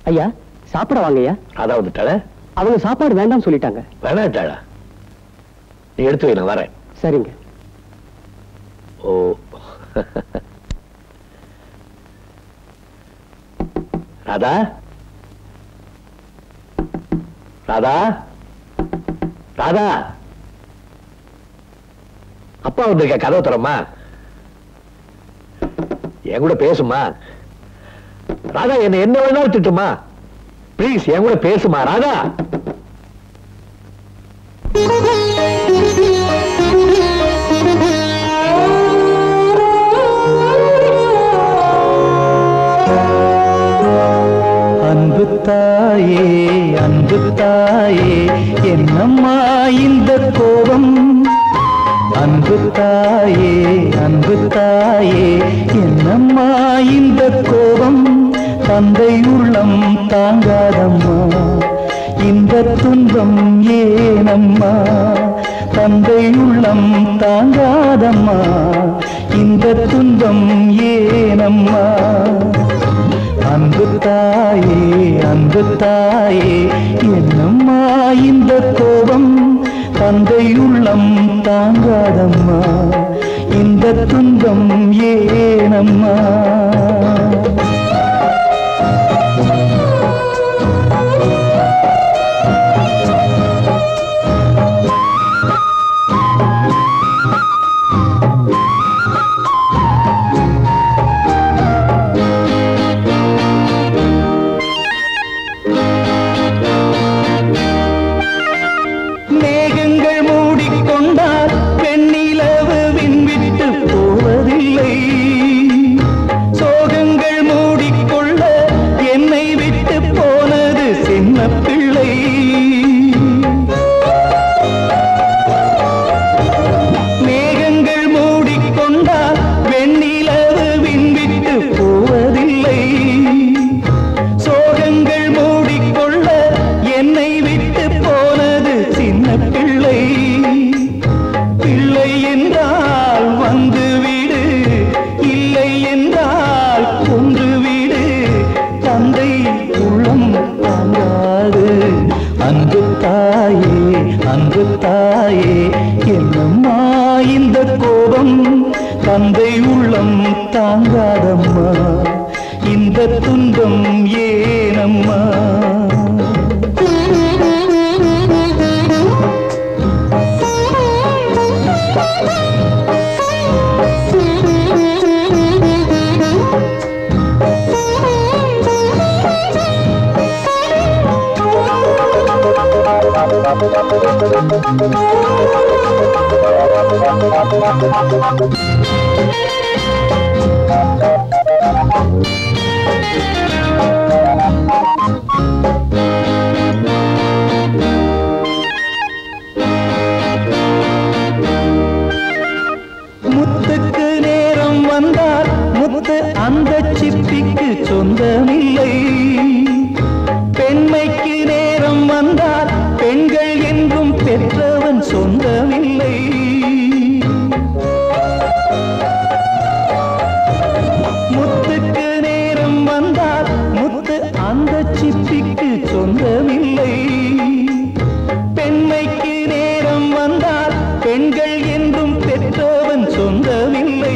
ஐயா சாப்பிட வாங்கய்யா ராதா வந்துட்டாள அவங்க சாப்பாடு வேண்டாம் சொல்லிட்டாங்க வேணாட்டாளா நீ எடுத்து வை நான் வரேன் சரிங்க ஓ ராதா ராதா ராதா அப்பா வந்திருக்க கதவு தரமா என் கூட பேசுமா ராதா என்ன என்ன வேணாலும் திட்டுமா ப்ளீஸ் என் கூட பேசுமா ராதா அன்பு தாயே அன்பு தாயே என்னம்மா இந்த கோபம் அன்பு தாயே அன்பு தாயே என்னம்மா இந்த கோபம் தந்தை உள்ளம் தாங்காதம்மா இந்த துன்பம் ஏனம்மா தந்தை உள்ளம் தாங்காதம்மா இந்த துன்பம் ஏனம்மா அன்பு தாயே அன்பு தாயே என்னம்மா இந்த கோபம் தந்தை உள்ளம் தாங்காதம்மா இந்த துன்பம் ஏனம்மா மேகங்கள் மூடிக்கொண்டால் வெண்ணிலவு விண்விட்டு போவதில்லை சோகங்கள் மூடிக்கொள்ள என்னை விட்டு போனது சின்ன பிள்ளை மேகங்கள் மூடிக்கொண்டால் வெண்ணிலவு விண்விட்டு போவதில்லை சோகங்கள் மூடிக்கொள்ள என்னை விட்டு போனது சின்ன பிள்ளை பிள்ளை என்றால் வந்து விடு இல்லை என்றால் கொன்று விடு தந்தை உள்ளம் தாங்காது அன்பு தாயே அன்பு தாயே என்னம்மா இந்த கோபம் தந்தை உள்ளம் தாங்காதம்மா இந்த துன்பம் ஏனம்மா முத்துக்கு நேரம் வந்தால் முத்து அந்த சிப்பிக்கு சொந்தமில்லை பெண்மைக்கு நேரம் வந்தால் பெண்கள் என்றும் பெற்றவன் சொந்தமில்லை முத்துக்கு நேரம் வந்தால் முத்து அந்த சிப்பிக்கு சொந்தமில்லை பெண்மைக்கு நேரம் வந்தால் பெண்கள் என்றும் பெற்றவன் சொந்தமில்லை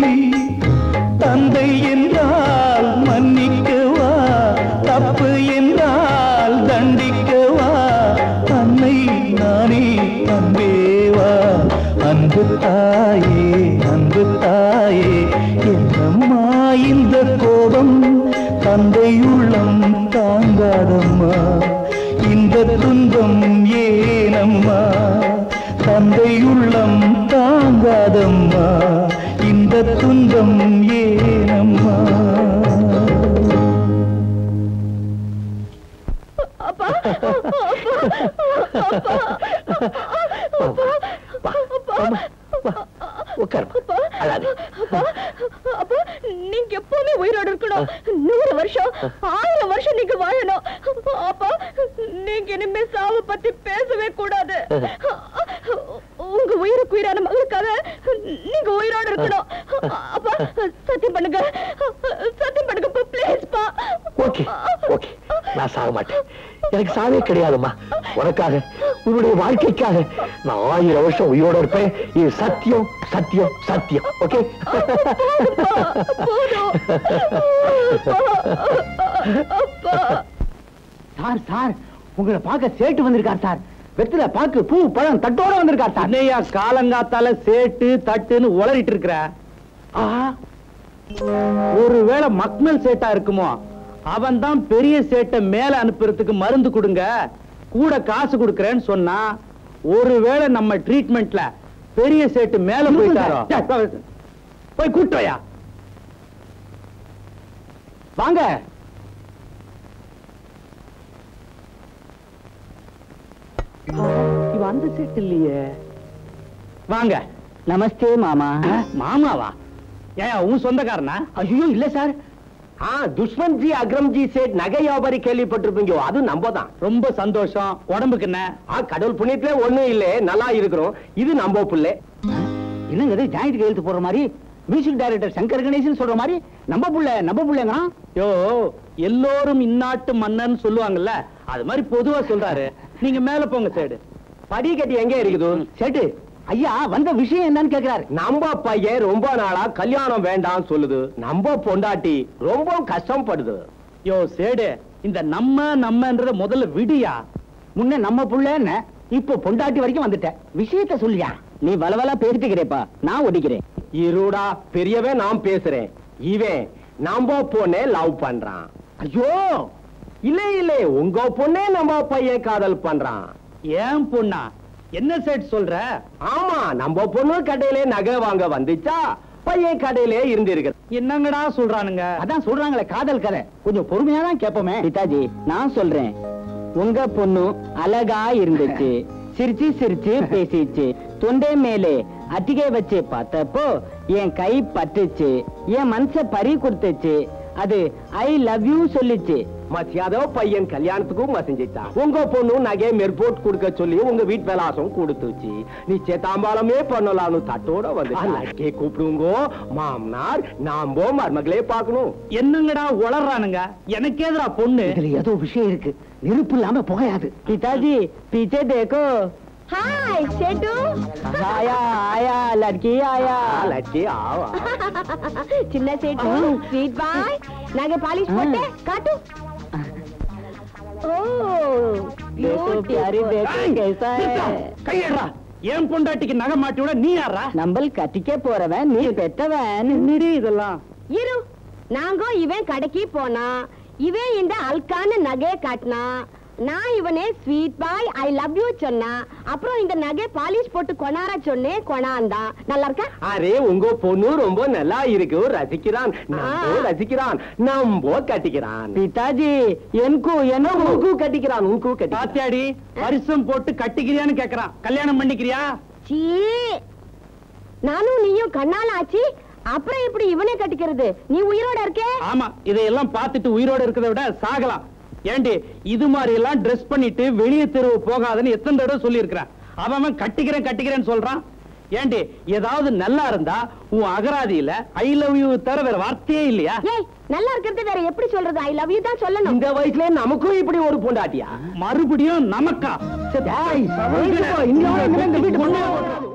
தந்தை என்றால் மன்னிக்கவா தப்பு என்றால் தண்டிக்கவா அன்னை நானே அன்பேவா அன்பு தாயே அன்பு தாயே என்னம்மா இந்த கோபம் தந்தை உள்ளம் தாங்காதம்மா இந்த துன்பம் ஏனம்மா தந்தை உள்ளம் தாங்காதம்மா இந்த துன்பம் ஏனம்மா உட்காருமா அழாதே அப்பா நீங்க எப்பவுமே உயிரோட இருக்கணும் நூறு வருஷம் ஆயிரம் வருஷம் நீங்க வாழணும் அப்பா நீங்க இனிமே சாவு பத்தி பேசவே கூடாது உங்க உயிருக்கு உயிரான மகளுக்காக நீங்க உயிரோட இருக்கணும் அப்பா சத்தியம் பண்ணுங்க சத்தியம் பண்ணுங்க ப்ளீஸ் பா ஓகே ஓகே நான் சாக மாட்டேன் எனக்கு சாவே கிடையாதும்மா உனக்காக உன்னுடைய வாழ்க்கைக்காக நான் ஆயிரம் வருஷம் உயிரோட இருப்பேன் இது சத்தியம் சத்தியம் சத்தியம் ஓகே சார் சார் உங்களை பார்க்க சேட்டு வந்திருக்கார் சார் வெத்தில பாக்கு பூ பழம் தட்டோட வந்திருக்கார் சார் அன்னையா காலங்காத்தால சேட்டு தட்டுன்னு உளறிட்டு இருக்கிற ஆஹா ஒருவேளை மக்மல் சேட்டா இருக்குமோ அவன் தான் பெரிய சேட்டை மேல அனுப்புறதுக்கு மருந்து கொடுங்க கூட காசு கொடுக்கறேன்னு சொன்னா ஒருவேளை நம்ம ட்ரீட்மெண்ட்ல பெரிய சேட்டு மேல போயிட்டாரோ போய் கூட்டுவையா வாங்க இவ அந்த சேட்டு இல்லையே வாங்க நமஸ்தே மாமா ஆ, மாமாவா ஏன் உன் சொந்தக்காரனா ஐயோ இல்ல சார் ஆ துஷ்மன் ஜி அக்ரம் ஜி சேட் நகை வியாபாரி கேள்விப்பட்டிருப்பீங்க அது நம்ம தான் ரொம்ப சந்தோஷம் உடம்புக்கு என்ன ஆ கடவுள் புண்ணியத்துல ஒண்ணும் இல்ல நல்லா இருக்கிறோம் இது நம்ம புள்ளை என்னங்க இது ஜாயிண்ட் கையெழுத்து போடுற மாதிரி மியூசிக் டைரக்டர் சங்கர் கணேசன் சொல்ற மாதிரி நம்ம புள்ள நம்ம புள்ளைங்கிறான் யோ எல்லோரும் இந்நாட்டு மன்னன் சொல்லுவாங்கல்ல அது மாதிரி பொதுவா சொல்றாரு நீங்க மேல போங்க சைடு படிக்கட்டு எங்க இருக்குது சேட்டு ஐயா வந்த விஷயம் என்னன்னு கேக்குறாரு நம்ம பையன் ரொம்ப நாளா கல்யாணம் வேண்டாம் சொல்லுது நம்ம பொண்டாட்டி ரொம்ப கஷ்டப்படுது யோ சேடு இந்த நம்ம நம்மன்றத முதல்ல விடியா முன்ன நம்ம புள்ள என்ன இப்போ பொண்டாட்டி வரைக்கும் வந்துட்ட விஷயத்த சொல்லியா நீ வளவலா பேசிக்கிறேப்பா நான் ஒடிக்கிறேன் இருடா பெரியவன் நான் பேசுறேன் இவன் நம்ம பொண்ணே லவ் பண்றான் ஐயோ இல்ல இல்ல உங்க பொண்ணே நம்ம பையன் காதல் பண்றான் ஏன் பொண்ணா என்ன சேட் சொல்ற ஆமா நம்ம பொண்ணு கடையிலே நகை வாங்க வந்துச்சா பையன் கடையிலே இருந்திருக்கு என்னங்கடா சொல்றானுங்க அதான் சொல்றாங்களே காதல் கதை கொஞ்சம் பொறுமையா தான் கேட்போமே பிதாஜி நான் சொல்றேன் உங்க பொண்ணு அழகா இருந்துச்சு சிரிச்சு சிரிச்சு பேசிச்சு தொண்டை மேலே அட்டிகை வச்சு பார்த்தப்போ என் கை பட்டுச்சு என் மனச பறி கொடுத்துச்சு அது ஐ லவ் யூ சொல்லிச்சு மத்தியாதோ பையன் கல்யாணத்துக்கும் மசிஞ்சிட்டான் உங்க பொண்ணு நகை மெர்போட் கொடுக்க சொல்லி உங்க வீட்டு விலாசம் கொடுத்துச்சு நிச்சயதாம்பாலமே பண்ணலாம்னு தட்டோட வந்து நகை கூப்பிடுங்கோ மாமனார் நாம்போ மருமகளே பார்க்கணும் என்னங்கடா உளறானுங்க எனக்கு எதிரா பொண்ணு இதுல ஏதோ விஷயம் இருக்கு நெருப்பு இல்லாம புகையாது पिताजी पीछे देखो ஹாய் சேட்டு आया आया लड़की आया லட்சி ஆவா சின்ன சேட்டு ஸ்வீட் பாய் நாங்க பாலிஷ் போட்டு காட்டு ஓ देखो प्यारी देखो कैसा है கையடா ஏன் பொண்டாட்டிக்கு நகை மாட்டி விட நீ யாரா நம்பல் கட்டிக்க போறவன் நீ பெற்றவன் என்னடி இதெல்லாம் இரு நாங்க இவன் கடைக்கு போனா இவன் இந்த அல்கான நகையை காட்டினா நான் இவனே sweet boy I love you சொன்னா அப்புறம் இந்த நகை பாலிஷ் போட்டு கொண்டார சொன்னேன் கொண்டாந்தான் நல்லா இருக்கா அரே உங்க பொண்ணு ரொம்ப நல்லா இருக்கு ரசிக்கிறான் நம்போ ஆ. ரசிக்கிறான் நம்போ கட்டிக்கிறான் पिताजी எனக்கு எனக்கு உனக்கு கட்டிக்கிறான் உனக்கு கட்டிக்கிறான் பாத்தியாடி வருஷம் போட்டு கட்டிக்கிறியான்னு கேக்குறான் கல்யாணம் பண்ணிக்கிறியா சீ நானும் நீயும் கண்ணால ஆச்சு அப்புறம் இப்படி இவனே கட்டிக்கிறது நீ உயிரோட இருக்கே ஆமா இதையெல்லாம் பார்த்துட்டு உயிரோட இருக்கிறத விட சாகலாம் ஏண்டி இது மாதிரி எல்லாம் ட்ரெஸ் பண்ணிட்டு வெளிய தெருவு போகாதன்னு எத்தனை தடவை சொல்லி இருக்கிறேன் அவன் அவன் கட்டிக்கிறேன் கட்டிக்கிறேன்னு சொல்றான் ஏண்டி ஏதாவது நல்லா இருந்தா உன் அகராதியில ஐ லவ் யூ தவிர வேற வார்த்தையே இல்லையா ஏய் நல்லா இருக்கிறது வேற எப்படி சொல்றது ஐ லவ் யூ தான் சொல்லணும் இந்த வயசுல நமக்கும் இப்படி ஒரு பொண்டாட்டியா மறுபடியும் நமக்கா டேய், இங்க வா, இங்க வா, இந்த வீட்டு பொண்ணு